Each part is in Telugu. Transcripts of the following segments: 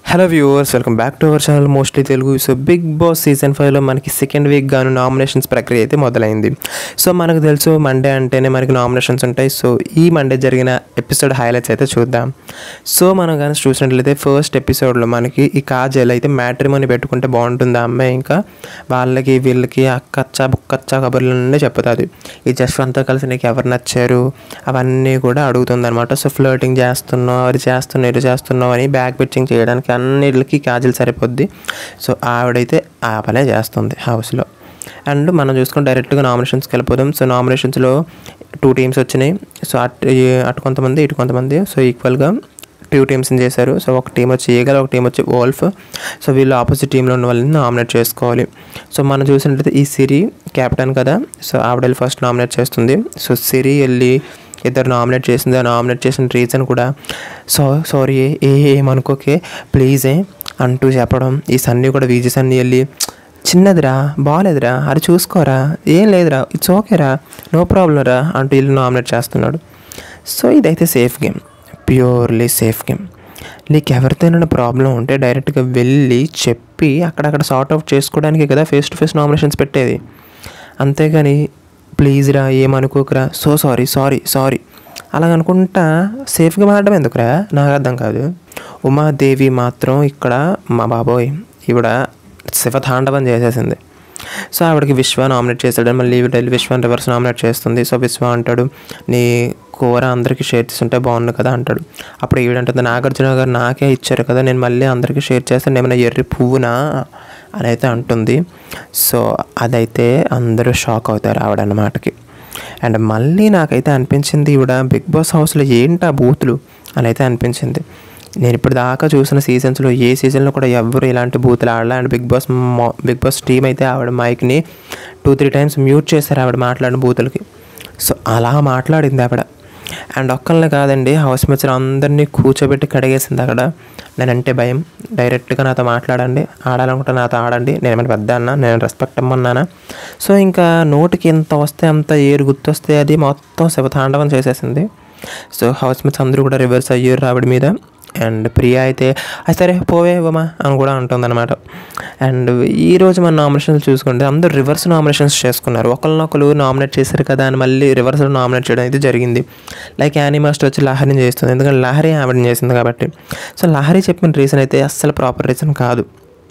hello viewers welcome back to our channel mostly Telugu so big boss season ఫైవ్లో మనకి సెకండ్ వీక్ గాను నామినేషన్స్ ప్రక్రియ అయితే మొదలైంది సో మనకు తెలుసు మండే అంటేనే మనకి నామినేషన్స్ ఉంటాయి సో ఈ మండే జరిగిన ఎపిసోడ్ హైలైట్స్ అయితే చూద్దాం సో మనం కానీ చూసినట్లయితే ఫస్ట్ ఎపిసోడ్లో మనకి ఈ కాజల్ అయితే మ్యాట్రిమోని పెట్టుకుంటే బాగుంటుంది ఆ అమ్మాయి ఇంకా వాళ్ళకి వీళ్ళకి అక్కచ్చా బుక్కచ్చా కబుర్ల నుండి చెప్తుంది ఈ జశ్వంత్తో కలిసి నీకు ఎవరు నచ్చారు అవన్నీ కూడా అడుగుతుంది అనమాట సో ఫ్లర్టింగ్ చేస్తున్నావు అది చేస్తున్నావు ఇది చేస్తున్నావు అని బ్యాక్ పిచ్చింగ్ చేయడానికి అన్నిటికి కాజల్ సరిపోద్ది సో ఆవిడైతే ఆ పనే చేస్తుంది హౌస్లో అండ్ మనం చూసుకుని డైరెక్ట్గా నామినేషన్స్కి వెళ్ళిపోదాం సో నామినేషన్స్లో టూ టీమ్స్ వచ్చినాయి సో అటు అటు కొంతమంది ఇటు కొంతమంది సో ఈక్వల్గా టూ టీమ్స్ని చేశారు సో ఒక టీం వచ్చి ఈగల్ ఒక టీం వచ్చి వోల్ఫ్ సో వీళ్ళు ఆపోజిట్ టీంలో ఉన్న వాళ్ళని నామినేట్ చేసుకోవాలి సో మనం చూసినట్లయితే ఈ సిరి క్యాప్టెన్ కదా సో ఆవిడ వెళ్ళి ఫస్ట్ నామినేట్ చేస్తుంది సో సిరి వెళ్ళి ఇద్దరు నామినేట్ చేసింది ఆ నామినేట్ చేసిన రీజన్ కూడా సో సారీ ఏ ఏమనుకోకే ప్లీజే అంటూ చెప్పడం ఈ సన్నీ కూడా వీజీ సన్నీ వెళ్ళి చిన్నదిరా బాగాలేదురా అది చూసుకోరా ఏం లేదురా ఇట్స్ ఓకేరా నో ప్రాబ్లం రా అంటూ వీళ్ళు నామినేట్ చేస్తున్నాడు సో ఇదైతే safe game purely safe game నీకు ఎవరితోనైనా ప్రాబ్లం ఉంటే డైరెక్ట్గా వెళ్ళి చెప్పి అక్కడక్కడ సార్ట్ అవుట్ చేసుకోవడానికి కదా ఫేస్ టు ఫేస్ నామినేషన్స్ పెట్టేది అంతేగాని ప్లీజ్ రా ఏమనుకోకురా సో సారీ సారీ సారీ అలా అనుకుంటా సేఫ్గా మాట్లాడడం ఎందుకురా నాకు అర్థం కాదు ఉమాదేవి మాత్రం ఇక్కడ మా బాబోయ్ ఈవిడ శివతాండవం చేసేసింది సో ఆవిడకి విశ్వ నామినేట్ చేశాడు మళ్ళీ ఈవిడ వెళ్ళి విశ్వాన్ని రివర్స్ నామినేట్ చేస్తుంది సో విశ్వ అంటాడు నీ కూర అందరికీ షేర్ చేస్తుంటే బాగుండు కదా అంటాడు అప్పుడు ఈవిడంటుంది నాగార్జున గారు నాకే ఇచ్చారు కదా నేను మళ్ళీ అందరికీ షేర్ చేస్తాను ఏమైనా ఎర్రి పువ్వునా అని అయితే అంటుంది సో అదైతే అందరూ షాక్ అవుతారు ఆవిడ అన్నమాటకి అండ్ మళ్ళీ నాకైతే అనిపించింది ఈవిడ బిగ్ బాస్ హౌస్లో ఏంటి ఆ బూతులు అని అయితే అనిపించింది నేను ఇప్పుడు దాకా చూసిన సీజన్స్లో ఏ సీజన్లో కూడా ఎవరు ఇలాంటి బూతులు ఆడలే అండ్ బిగ్ బాస్ మా- బిగ్ బాస్ టీమ్ అయితే ఆవిడ మైక్ని టూ త్రీ టైమ్స్ మ్యూట్ చేశారు ఆవిడ మాట్లాడిన బూతులకి సో అలా మాట్లాడింది ఆవిడ అండ్ ఒక్కళ్ళని కాదండి హౌస్ మేట్స్ అందరినీ కూర్చోబెట్టి కడిగేసింది అక్కడ నేనంటే భయం డైరెక్ట్గా నాతో మాట్లాడండి ఆడాలనుకుంటే నాతో ఆడండి నేను ఏమైనా పెద్ద అన్నా నేను రెస్పెక్ట్ ఇమ్మన్నానా సో ఇంకా నోటికి ఎంత వస్తే అంత ఏరు గుర్తొస్తే అది మొత్తం శివతాండవం చేసేసింది సో హౌస్ మేట్స్ అందరూ కూడా రివర్స్ అయ్యారు ఆవిడ మీద అండ్ ప్రియా అయితే "ఆ, సరే పోవే ఇవ్వమా అని కూడా అంటుందన్నమాట అండ్ ఈ రోజు మన నామినేషన్స్ చూసుకుంటే అందరూ రివర్స్ నామినేషన్స్ చేసుకున్నారు ఒకరినొకరు నామినేట్ చేశారు కదా అని మళ్ళీ రివర్స్లో నామినేట్ చేయడం అయితే జరిగింది లైక్ యానీ మాస్టర్ వచ్చి లహరిని చేస్తుంది ఎందుకంటే లహరి ఆవిడని చేసింది కాబట్టి సో లహరి చెప్పిన రీజన్ అయితే అస్సలు ప్రాపర్ రీజన్ కాదు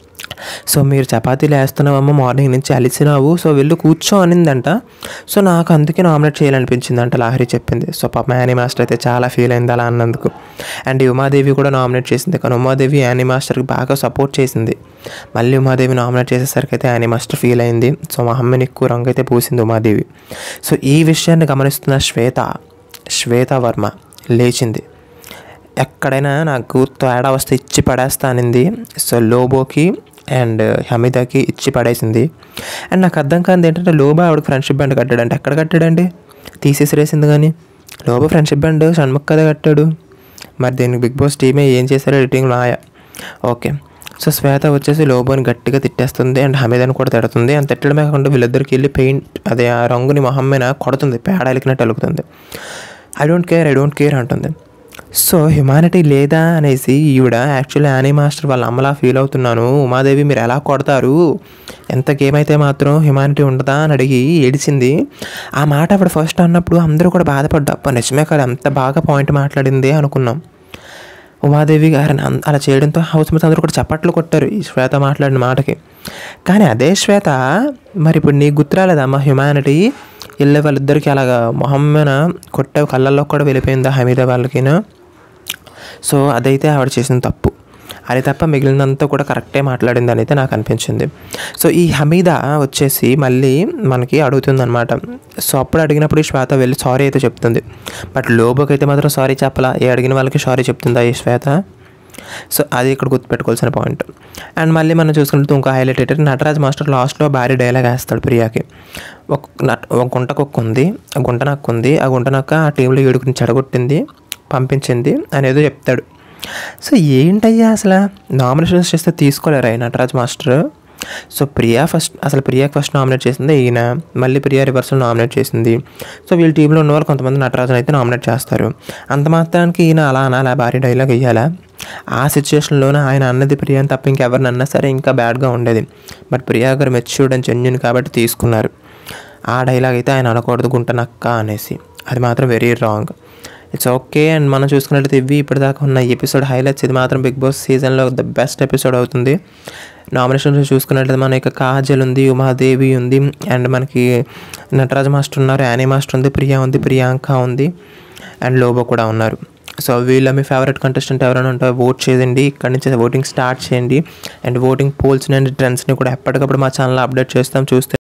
సో మీరు చపాతీలు వేస్తున్నావమ్మ మార్నింగ్ నుంచి అలిసినావు సో వెళ్ళి కూర్చో అనిందంట సో నాకు అందుకే నామినేట్ చేయాలనిపించింది అంట లాహరి చెప్పింది సో పాప యానీ మాస్టర్ అయితే చాలా ఫీల్ అయింది అలా అన్నందుకు అండ్ ఈ ఉమాదేవి కూడా నామినేట్ చేసింది కానీ ఉమాదేవి యానీ మాస్టర్కి బాగా సపోర్ట్ చేసింది మళ్ళీ ఉమాదేవి నామినేట్ చేసేసరికి అయితే యానీ మాస్టర్ ఫీల్ అయింది సో మా అమ్మని ఎక్కువ రంగు అయితే పూసింది ఉమాదేవి సో ఈ విషయాన్ని గమనిస్తున్న శ్వేత శ్వేత వర్మ లేచింది ఎక్కడైనా నాకు తేడా వస్తే ఇచ్చి పడేస్తా అనింది సో లోబోకి అండ్ హమీదాకి ఇచ్చి పడేసింది అండ్ నాకు అర్థం కాదు ఏంటంటే లోబో ఆవిడకి ఫ్రెండ్షిప్ బ్యాండ్ కట్టాడంటే ఎక్కడ కట్టాడండి తీసేసిరేసింది కానీ లోబో ఫ్రెండ్షిప్ బ్యాండ్ షణ్ముఖ్ కదా కట్టాడు మరి దీనికి బిగ్ బాస్ టీమే ఏం చేశారో ఎడిటింగ్ మాయ ఓకే సో శ్వేత వచ్చేసి లోబోని గట్టిగా తిట్టేస్తుంది అండ్ హమీదాని కూడా తిడుతుంది అండ్ తిట్టడమే కాకుండా వీళ్ళిద్దరికి వెళ్ళి పెయింట్ అదే ఆ రంగుని మొహం మీద కొడుతుంది పేడ అలికినట్టు అలుకుతుంది I don't care I don't care అంటుంది సో హ్యుమానిటీ లేదా అనేసి ఈవిడ యాక్చువల్లీ యానీ మాస్టర్ వాళ్ళ అమ్మలా ఫీల్ అవుతున్నాను ఉమాదేవి మీరు ఎలా కొడతారు ఎంత గేమ్ అయితే మాత్రం హ్యుమానిటీ ఉండదా అని అడిగి ఏడిచింది ఆ మాట ఆవిడ ఫస్ట్ అన్నప్పుడు అందరూ కూడా బాధపడ్డా అప్ప నిజమే కదా ఎంత బాగా పాయింట్ మాట్లాడింది అనుకున్నాం ఉమాదేవి గారిని అన్- అలా చేయడంతో హౌస్ మేట్స్ అందరూ కూడా చప్పట్లు కొట్టారు ఈ శ్వేత మాట్లాడిన మాటకి కానీ అదే శ్వేత మరి ఇప్పుడు నీకు గుర్తురాలేదమ్మా హ్యుమానిటీ వెళ్ళే వాళ్ళిద్దరికి అలాగా మొహం మీద కొట్టే కళ్ళల్లో కూడా వెళ్ళిపోయిందా హమీదా వాళ్ళకినా సో అదైతే ఆవిడ చేసిన తప్పు అది తప్ప మిగిలినంతా కూడా కరెక్టే మాట్లాడింది అని అయితే నాకు అనిపించింది సో ఈ హమీద వచ్చేసి మళ్ళీ మనకి అడుగుతుంది అనమాట సో అప్పుడు అడిగినప్పుడు ఈ శ్వేత వెళ్ళి సారీ అయితే చెప్తుంది బట్ లోబోకి అయితే మాత్రం సారీ చెప్పలా ఏ అడిగిన వాళ్ళకి సారీ చెప్తుందా ఈ శ్వేత సో అది ఇక్కడ గుర్తుపెట్టుకోవాల్సిన పాయింట్ అండ్ మళ్ళీ మనం చూసుకుంటే ఇంకో హైలైట్ ఏంటంటే నటరాజ్ మాస్టర్ లాస్ట్లో భారీ డైలాగ్ వేస్తాడు ప్రియాకి ఒక నట్ ఒక గుంట కుక్క ఉంది ఆ గుంట నక్క ఉంది ఆ గుంట నక్క ఆ టీంలో ఏడుకుని చెడగొట్టింది పంపించింది అనేదో చెప్తాడు సో ఏంటయ్యా అసలు నామినేషన్స్ చేస్తే తీసుకోలేరా ఈ Nataraj master so Priya first అసలు ప్రియాకి ఫస్ట్ నామినేట్ చేసింది ఈయన మళ్ళీ ప్రియా రివర్సల్ నామినేట్ చేసింది సో వీళ్ళ టీంలో ఉన్న వాళ్ళు కొంతమంది నటరాజన్ అయితే నామినేట్ చేస్తారు అంత మాత్రానికి ఈయన అలా అనాలా భారీ డైలాగ్ వేయాలా ఆ సిచ్యువేషన్లోనే ఆయన అన్నది ప్రియాని తప్ప ఇంకెవరిని అన్నా సరే ఇంకా బ్యాడ్గా ఉండేది బట్ ప్రియా గారు మెచ్యూర్డ్ అండ్ జెన్యున్ కాబట్టి తీసుకున్నారు ఆ డైలాగ్ అయితే ఆయన అనకూడదు గుంటనక్క అనేసి అది మాత్రం very wrong it's okay and మనం చూసుకున్నట్లయితే ఇవి ఇప్పటిదాకా ఉన్న ఎపిసోడ్ హైలైట్స్ ఇది మాత్రం బిగ్ బాస్ సీజన్లో ద బెస్ట్ ఎపిసోడ్ అవుతుంది నామినేషన్స్ చూసుకున్నట్లయితే మన యొక్క కాజల్ ఉంది ఉమాదేవి ఉంది అండ్ మనకి నటరాజ్ మాస్టర్ ఉన్నారు యానీ మాస్టర్ ఉంది ప్రియా ఉంది ప్రియాంక ఉంది అండ్ లోబో కూడా ఉన్నారు సో వీళ్ళ మీ ఫేవరెట్ కంటెస్టెంట్ ఎవరైనా ఉంటే ఓట్ చేయండి ఇక్కడ నుంచి ఓటింగ్ స్టార్ట్ చేయండి అండ్ ఓటింగ్ పోల్స్ని అండ్ ట్రెండ్స్ని కూడా ఎప్పటికప్పుడు మా ఛానల్లో అప్డేట్ చేస్తాం చూస్తే